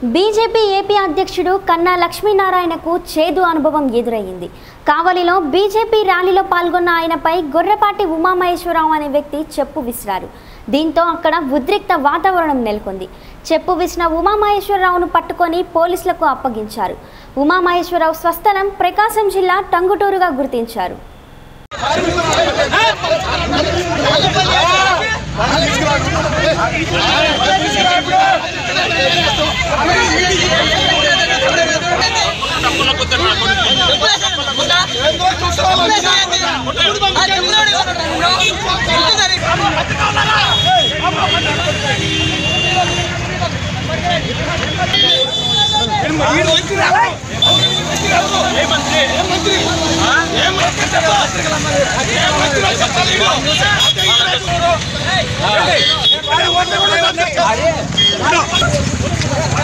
BJP AP అధ్యక్షుడు కన్నా లక్ష్మీనారాయణకు చేదు అనుభవం ఎదురయ్యింది కావలిలో బీజేపీ ర్యాలీలో పాల్గొన్న ఆయనపై గొర్రెపాటి ఉమామహేశ్వరరావు అనే వ్యక్తి చెప్పు విసిరారు దీంతో అక్కడ ఉద్రిక్త వాతావరణం నెలకొంది చెప్పు విసిన ఉమామహేశ్వరరావును పట్టుకొని పోలీసులకు అప్పగించారు ఉమామహేశ్వరరావు స్వస్థలం ప్రకాశం జిల్లా టంగుటూరుగా గుర్తించారు ఏం